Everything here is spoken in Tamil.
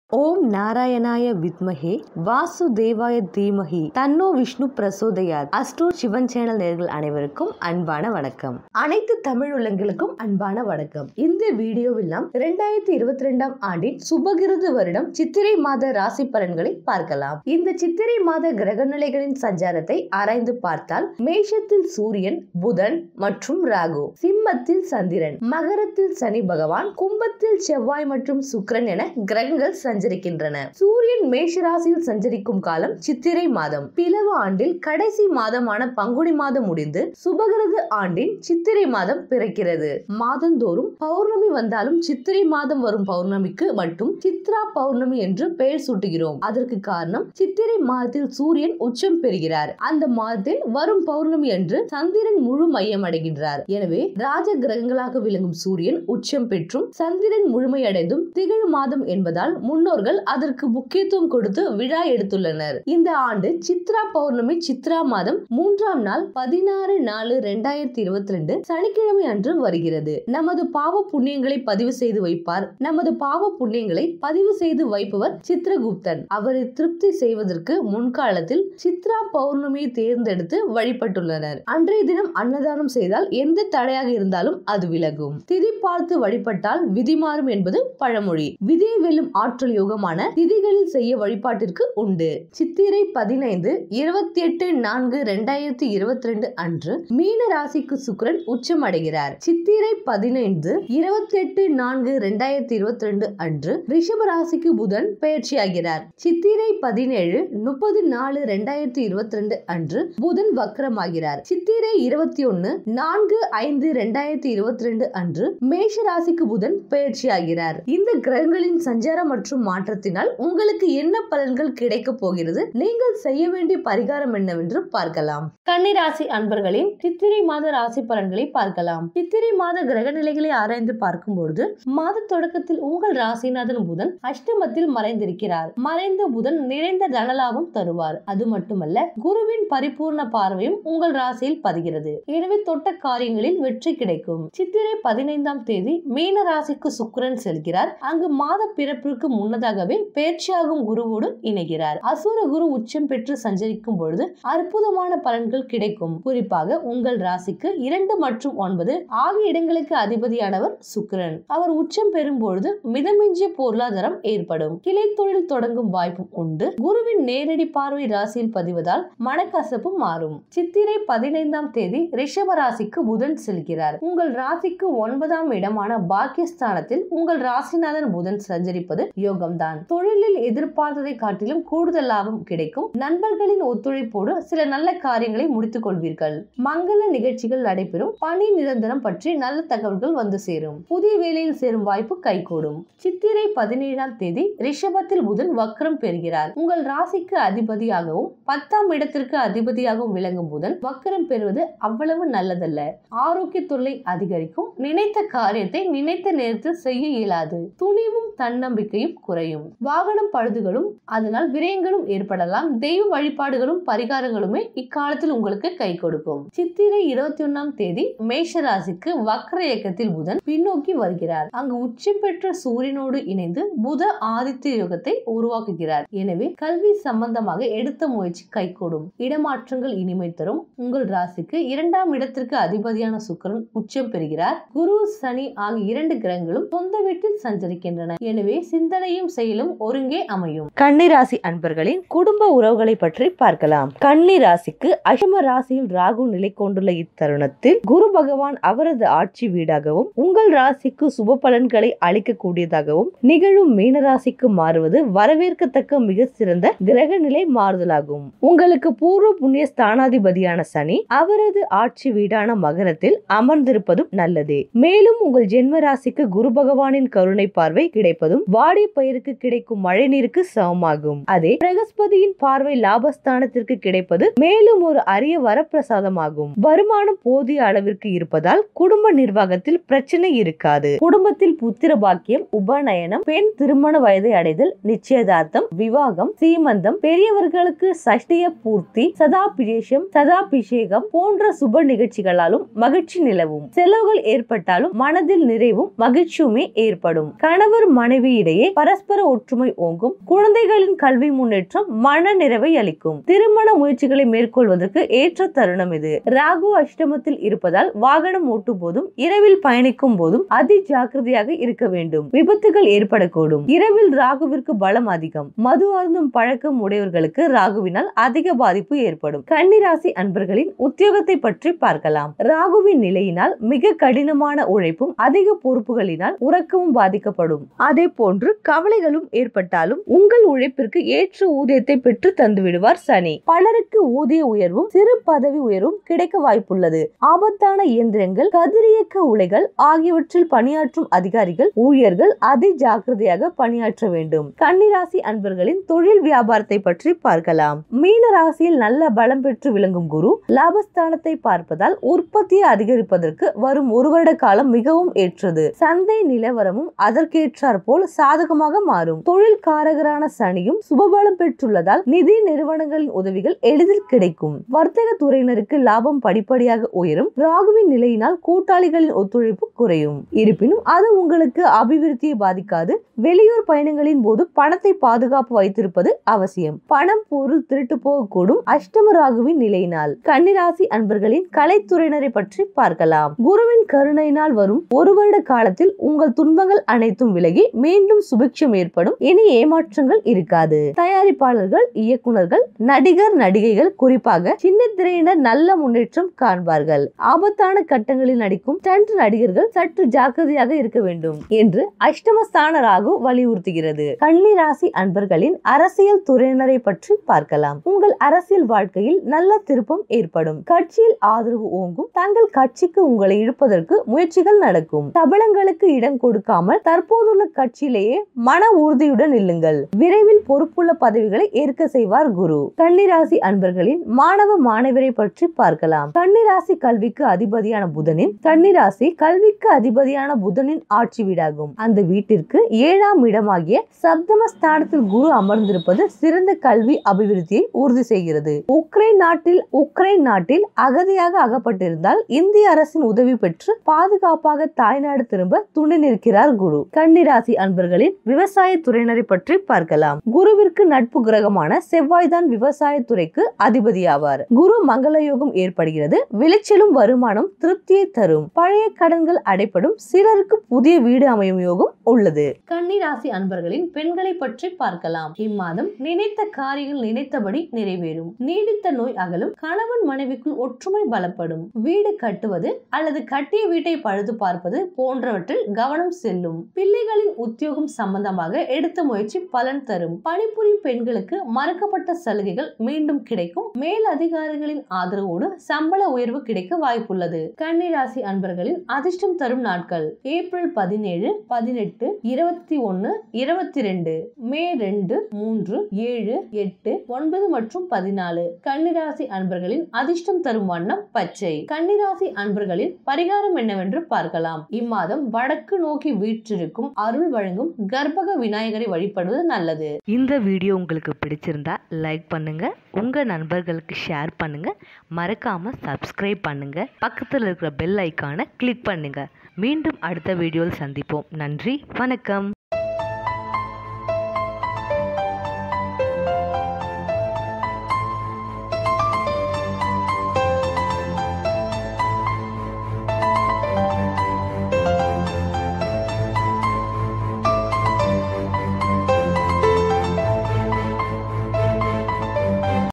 ஓம் நாராயணாய வித்மஹே வாசுதேவாய தீமஹி தன்னோ விஷ்ணு பிரசோதயாத் அஸ்ட்ரோ சிவன் சேனல் நேர்கள் அனைவருக்கும் அன்பான வணக்கம் அனைத்து தமிழ் உள்ளங்களுக்கும் அன்பான வணக்கம் இந்த வீடியோவில் நாம் இரண்டாயிரத்தி இருபத்தி ரெண்டாம் ஆண்டின் சுபகிருது வருடம் சித்திரை மாத ராசி பலன்களை பார்க்கலாம் இந்த சித்திரை மாத கிரக நிலைகளின் சஞ்சாரத்தை ஆராய்ந்து பார்த்தால் மேஷத்தில் சூரியன் புதன் மற்றும் ராகு சிம்மத்தில் சந்திரன் மகரத்தில் சனி பகவான் கும்பத்தில் செவ்வாய் மற்றும் சுக்கிரன் என கிரகங்கள் சஞ்சரிக்கின்றன சூரியன் மேஷ ராசியில் சஞ்சரிக்கும் காலம் சித்திரை மாதம் பிளவு ஆண்டில் கடைசி மாதமான பங்குனி மாதம் முடிந்து சுபகிருது ஆண்டின் சித்திரை மாதம் பிறக்கிறது மாதந்தோறும் பௌர்ணமி வந்தாலும் சித்திரை மாதம் வரும் பௌர்ணமிக்கு மட்டும் சித்ரா பௌர்ணமி என்று பெயர் சூட்டுகிறோம் அதற்கு காரணம் சித்திரை மாதத்தில் சூரியன் உச்சம் பெறுகிறார் அந்த மாதத்தில் வரும் பௌர்ணமி அன்று சந்திரன் முழு மையம் அடைகின்றார் எனவே ராஜ கிரகங்களாக விளங்கும் சூரியன் உச்சம் பெற்றும் சந்திரன் முழுமையடைந்தும் திகழ் மாதம் என்பதால் முன்னோர்கள் அதற்கு முக்கியத்துவம் கொடுத்து விழா எடுத்துள்ளனர் இந்த ஆண்டு சித்ரா பௌர்ணமி சித்ரா மாதம் மூன்றாம் நாள் பதினாறு நாலு ரெண்டாயிரத்தி இருபத்தி ரெண்டு சனிக்கிழமை அன்று வருகிறது நமது பாவ புண்ணியங்களை பதிவு செய்து வைப்பார் நமது பாவ புண்ணியங்களை பதிவு செய்து வைப்பவர் சித்ரகுப்தன் அவரை திருப்தி செய்வதற்கு முன்காலத்தில் சித்ரா பௌர்ணமியை தேர்ந்தெடுத்து வழிபட்டுள்ளனர் அன்றைய தினம் அன்னதானம் செய்தால் எந்த தடையாக இருந்தாலும் அது விலகும் திதி பார்த்து வழிபட்டால் விதி மாறும் என்பது பழமொழி விதியை வெல்லும் ஆற்றல் யோகமான திதிகளில் செய்ய வழிபாட்டிற்கு உண்டு சித்திரை பதினைந்து இருபத்தி எட்டு நான்கு ரெண்டாயிரத்தி இருபத்தி ரெண்டு அன்று மீன ராசிக்கு சுக்கிரன் உச்சம் அடைகிறார் சித்திரை பதினைந்து இருபத்தி எட்டு நான்கு ரெண்டாயிரத்தி இருபத்தி ரெண்டு அன்று ரிஷப ராசிக்கு புதன் பயிற்சியாகிறார் சித்திரை பதினேழு முப்பது நாலு ரெண்டாயிரத்தி இருபத்தி ரெண்டு அன்று புதன் வக்ரமாகிறார் சித்திரை இருபத்தி ஒன்னு நான்கு ஐந்து ரெண்டாயிரத்தி இருபத்தி ரெண்டு அன்று மேஷ ராசிக்கு புதன் பயிற்சியாகிறார் இந்த கிரகங்களின் சஞ்சாரம் மற்றும் மாற்றத்தினால் உங்களுக்கு என்ன பலன்கள் கிடைக்க போகிறது நீங்கள் செய்ய வேண்டிய பரிகாரம் என்னவென்று பார்க்கலாம் கன்னிராசி அன்பர்களின் சித்திரை மாத ராசி பலன்களை பார்க்கலாம் சித்திரை மாத கிரக நிலைகளை ஆராய்ந்து பார்க்கும் பொழுது மாத தொடக்கத்தில் உங்கள் ராசிநாதன் புதன் அஷ்டமத்தில் மறைந்திருக்கிறார் மறைந்த புதன் நிறைந்த தனலாபம் தருவார் அது மட்டுமல்ல குருவின் பரிபூர்ண பார்வையும் உங்கள் ராசியில் பதிகிறது எனவே தொட்ட காரியங்களில் வெற்றி கிடைக்கும் சித்திரை பதினைந்தாம் தேதி மீன ராசிக்கு சுக்கிரன் செல்கிறார் அங்கு மாத பிறப்பிற்கு முன்னதாகவே பேர்ச்சியாகும் குருவோடு இணைகிறார் அசுர குரு உச்சம் பெற்று சஞ்சரிக்கும் பொழுது அற்புதமான பலன்கள் கிடைக்கும் குறிப்பாக உங்கள் ராசிக்கு இரண்டு மற்றும் ஒன்பது ஆகிய இடங்களுக்கு அதிபதியானவர் சுக்கிரன் அவர் உச்சம் பெறும் பொழுது மிதமிஞ்சிய பொருளாதாரம் ஏற்படும் கிளை தொழில் தொடங்கும் வாய்ப்பும் உண்டு குருவின் நேரடி பார்வை ராசியில் பதிவதால் மனக்கசப்பு மாறும் சித்திரை பதினைந்தாம் தேதி ரிஷப ராசிக்கு புதன் செல்கிறார் உங்கள் ராசிக்கு ஒன்பதாம் இடமான பாக்கியஸ்தானத்தில் உங்கள் ராசிநாதன் புதன் சஞ்சரிப்பது யோகம்தான் தொழிலில் எதிர்பார்த்ததை காட்டிலும் கூடுதல் லாபம் கிடைக்கும் நண்பர்களின் ஒத்துழைப்போடு சில நல்ல காரியங்களை முடித்துக் கொள்வீர்கள் மங்கள நிகழ்ச்சிகள் நடைபெறும் பணி நிரந்தரம் பற்றி நல்ல தகவல்கள் வந்து சேரும் புதிய வேலையில் சேரும் வாய்ப்பு கைகூடும் சித்திரை பதினேழாம் தேதி ரிஷபத்தில் புதன் வக்ரம் பெறுகிறார் உங்கள் ராசிக்கு அதிபதியாகவும் பத்தாம் இடத்திற்கு அதிபதியாகவும் விளங்கும் புதன் வக்ரம் பெறுவது அவ்வளவு நல்லதல்ல ஆரோக்கிய தொல்லை அதிகரிக்கும் நினைத்த காரியத்தை நினைத்த நேரத்தில் செய்ய இயலாது துணிவும் தன்னம்பிக்கையும் குறையும் வாகனம் பழுதுகளும் அதனால் விரயங்களும் ஏற்படலாம் தெய்வ வழிபாடுகளும் பரிகாரங்களுமே இக்காலத்தில் உங்களுக்கு கை கொடுக்கும் சித்திரை இருபத்தி ஒன்னாம் தேதி மேஷ ராசிக்கு வக்ர இயக்கத்தில் புதன் பின்னோக்கி வருகிறார் அங்கு உச்சம் பெற்ற சூரியனோடு இணைந்து புத ஆதித்ய யோகத்தை உருவாக்குகிறார் எனவே கல்வி சம்பந்தமாக எடுத்த முயற்சி கைகூடும் இடமாற்றங்கள் இனிமை தரும் உங்கள் ராசிக்கு இரண்டாம் இடத்திற்கு அதிபதியான சுக்கரன் உச்சம் பெறுகிறார் குரு சனி ஆகிய இரண்டு கிரகங்களும் சொந்த வீட்டில் சஞ்சரிக்கின்றன எனவே சிந்தனையும் செயலும் ஒருங்கே அமையும் கன்னிராசி அன்பர்களின் குடும்ப உறவுகளை பற்றி பார்க்கலாம் கன்னி ராசிக்கு அஷ்டம ராசியில் ராகு நிலை கொண்டுள்ள இத்தருணத்தில் குரு பகவான் அவரது ஆட்சி வீடாகவும் உங்கள் ராசிக்கு சுப பலன்களை அளிக்கக்கூடியதாகவும் நிகழும் மீன ராசிக்கு மாறுவது வரவேற்கத்தக்க மிக சிறந்த கிரக நிலை மாறுதலாகும் உங்களுக்கு பூர்வ புண்ணிய ஸ்தானாதிபதியான சனி அவரது ஆட்சி வீடான மகரத்தில் அமர்ந்திருப்பதும் நல்லதே மேலும் உங்கள் ஜென்ம ராசிக்கு குரு பகவானின் கருணை பார்வை கிடைப்பதும் வாடிய பயிருக்கு கிடைக்கும் மழை நீருக்கு சமமாகும் அதே பிரகஸ்பதியின் பார்வை லாபஸ்தானத்திற்கு கிடைப்பது மேலும் ஒரு அரிய வரப்பிரசாதமாகும் வருமானம் போதிய அளவிற்கு இருப்பதால் குடும்ப நிர்வாகத்தில் பிரச்சனை இருக்காது குடும்பத்தில் புத்திர பாக்கியம் உபநயனம் பெண் திருமண வயதை அடைதல் நிச்சயதார்த்தம் விவாகம் சீமந்தம் பெரியவர்களுக்கு சஷ்டிய பூர்த்தி சதாபிஷேகம் சதாபிஷேகம் போன்ற சுப நிகழ்ச்சிகளாலும் மகிழ்ச்சி நிலவும் செலவுகள் ஏற்பட்டாலும் மன மனதில் நிறைவும் மகிழ்ச்சியுமே ஏற்படும் கணவர் மனைவி இடையே பரஸ்பர ஒற்றுமை ஓங்கும் குழந்தைகளின் கல்வி முன்னேற்றம் மன நிறைவை அளிக்கும் திருமண முயற்சிகளை மேற்கொள்வதற்கு ஏற்ற தருணம் இது ராகு அஷ்டமத்தில் இருப்பதால் வாகனம் ஓட்டும் போதும் இரவில் பயணிக்கும் போதும் அதி ஜாக்கிரதையாக இருக்க வேண்டும் விபத்துகள் ஏற்படக்கூடும் இரவில் ராகுவிற்கு பலம் அதிகம் மது அருந்தும் பழக்கம் உடையவர்களுக்கு ராகுவினால் அதிக பாதிப்பு ஏற்படும் கன்னிராசி அன்பர்களின் உத்தியோகத்தை பற்றி பார்க்கலாம் ராகுவின் நிலையினால் மிக கடினமான உழைப்பும் அதிக பொறுப்புகளினால் உறக்கமும் பாதிக்கப்படும் அதே போன்று கவலைகளும் ஏற்பட்டாலும் உங்கள் உழைப்பிற்கு ஏற்ற ஊதியத்தை பெற்று தந்து விடுவார் சனி பலருக்கு ஊதிய உயர்வும் சிறு பதவி உயர்வும் கிடைக்க வாய்ப்புள்ளது ஆபத்தான இயந்திரங்கள் கதிரியக்க உலைகள் ஆகியவற்றில் பணியாற்றும் அதிகாரிகள் ஊழியர்கள் அதி ஜாக்கிரதையாக பணியாற்ற வேண்டும் கன்னிராசி அன்பர்களின் தொழில் வியாபாரத்தை பற்றி பார்க்கலாம் மீன ராசியில் நல்ல பலம் பெற்று விளங்கும் குரு லாபஸ்தானத்தை பார்ப்பதால் உற்பத்தியை அதிகரிப்பதற்கு வரும் ஒரு வருட காலம் மிகவும் ஏற்றது சந்தை நிலவரமும் அதற்கேற்றாற் போல் சாதகமாக மாறும் தொழில் காரகரான சனியும் சுபபலம் பெற்றுள்ளதால் நிதி நிறுவனங்களின் உதவிகள் எளிதில் கிடைக்கும் வர்த்தக துறையினருக்கு லாபம் படிப்படியாக உயரும் ராகுவின் நிலையினால் கூட்டாளிகளின் ஒத்துழைப்பு குறையும் இருப்பினும் அது உங்களுக்கு அபிவிருத்தியை பாதிக்காது வெளியூர் பயணங்களின் போது பணத்தை பாதுகாப்பு வைத்திருப்பது அவசியம் பணம் பொருள் திருட்டு போகக்கூடும் அஷ்டம ராகுவின் நிலையினால் கன்னிராசி அன்பர்களின் கலைத்துறையினரை பற்றி பார்க்கலாம் குருவின் கருணையினால் வரும் ஒரு வருட காலத்தில் உங்கள் துன்பங்கள் அனைத்தும் விலகி மீண்டும் சுபிக்ஷம் ஏற்படும் இனி ஏமாற்றங்கள் இருக்காது தயாரிப்பாளர்கள் இயக்குனர்கள் நடிகர் நடிகைகள் குறிப்பாக சின்ன திரையினர் நல்ல முன்னேற்றம் காண்பார்கள் ஆபத்தான கட்டங்களில் நடிக்கும் ஸ்டண்ட் நடிகர்கள் சற்று ஜாக்கிரதையாக இருக்க வேண்டும் என்று அஷ்டமஸ்தான ராகு வலியுறுத்துகிறது கன்னி ராசி அன்பர்களின் அரசியல் துறையினரை பற்றி பார்க்கலாம் உங்கள் அரசியல் வாழ்க்கையில் நல்ல திருப்பம் ஏற்படும் கட்சியில் ஆதரவு ஓங்கும் தங்கள் கட்சிக்கு உங்களை இழுப்பதற்கு முயற்சிகள் நடக்கும் சபலங்களுக்கு இடம் கொடுக்காமல் தற்போதுள்ள கட்சியிலேயே மன உறுதியுடன் இல்லுங்கள் விரைவில் பொறுப்புள்ள பதவிகளை ஏற்க செய்வார் குரு கன்னிராசி அன்பர்களின் மாணவ மாணவரை பற்றி பார்க்கலாம் கன்னிராசி கல்விக்கு அதிபதியான புதனின் கன்னிராசி கல்விக்கு அதிபதியான புதனின் ஆட்சி வீடாகும் அந்த வீட்டிற்கு ஏழாம் இடமாகிய சப்தம ஸ்தானத்தில் குரு அமர்ந்திருப்பது சிறந்த கல்வி அபிவிருத்தியை உறுதி செய்கிறது உக்ரைன் நாட்டில் உக்ரைன் நாட்டில் அகதியாக அகப்பட்டிருந்தால் இந்திய அரசின் உதவி பெற்று பாதுகாப்பாக தாய்நாடு திரும்ப துணை நிற்கிறார் குரு கன்னிராசி அன்பர்களின் விவசாய துறையினரை பற்றி பார்க்கலாம் குருவிற்கு நட்பு கிரகமான செவ்வாய் தான் விவசாய துறைக்கு அதிபதியாவார் குரு மங்கள யோகம் ஏற்படுகிறது விளைச்சலும் வருமானம் திருப்தியை தரும் பழைய கடன்கள் அடைப்படும் சிலருக்கு புதிய வீடு அமையும் யோகம் உள்ளது கன்னிராசி அன்பர்களின் பெண்களை பற்றி பார்க்கலாம் இம்மாதம் நினைத்த காரியங்கள் நினைத்தபடி நிறைவேறும் நீடித்த நோய் அகலும் கணவன் மனைவிக்குள் ஒற்றுமை பலப்படும் வீடு கட்டுவது அல்லது கட்டிய வீட்டை பழுது பார்ப்பது போன்றவற்றில் கவனம் செல்லும் பிள்ளைகளின் உத்தியோகம் சம்பந்தமாக எடுத்த முயற்சி பலன் தரும் பணிபுரியும் பெண்களுக்கு மறுக்கப்பட்ட சலுகைகள் மீண்டும் கிடைக்கும் மேல் அதிகாரிகளின் ஆதரவோடு சம்பள உயர்வு கிடைக்க வாய்ப்புள்ளது கன்னிராசி அன்பர்களின் அதிர்ஷ்டம் தரும் நாட்கள் ஏப்ரல் பதினேழு பதினெட்டு இருபத்தி ஒன்னு இருபத்தி ரெண்டு மே ரெண்டு மூன்று ஏழு எட்டு ஒன்பது மற்றும் பதினாலு கன்னிராசி அன்பர்களின் அதிர்ஷ்டம் தரும் வண்ணம் பச்சை கன்னிராசி அன்பர்களின் பரிகாரம் என்னவென்று பார்க்கலாம் இம்மாதம் வடக்கு நோக்கி வீற்றிருக்கும் அருள் வழங்கும் கர்ப்பக விநாயகரை வழிபடுவது நல்லது இந்த வீடியோ உங்களுக்கு பிடிச்சிருந்தா லைக் பண்ணுங்க உங்க நண்பர்களுக்கு ஷேர் பண்ணுங்க மறக்காம சப்ஸ்கிரைப் பண்ணுங்க பக்கத்தில் இருக்கிற பெல் ஐக்கானை கிளிக் பண்ணுங்க மீண்டும் அடுத்த வீடியோவில் சந்திப்போம் நன்றி வணக்கம்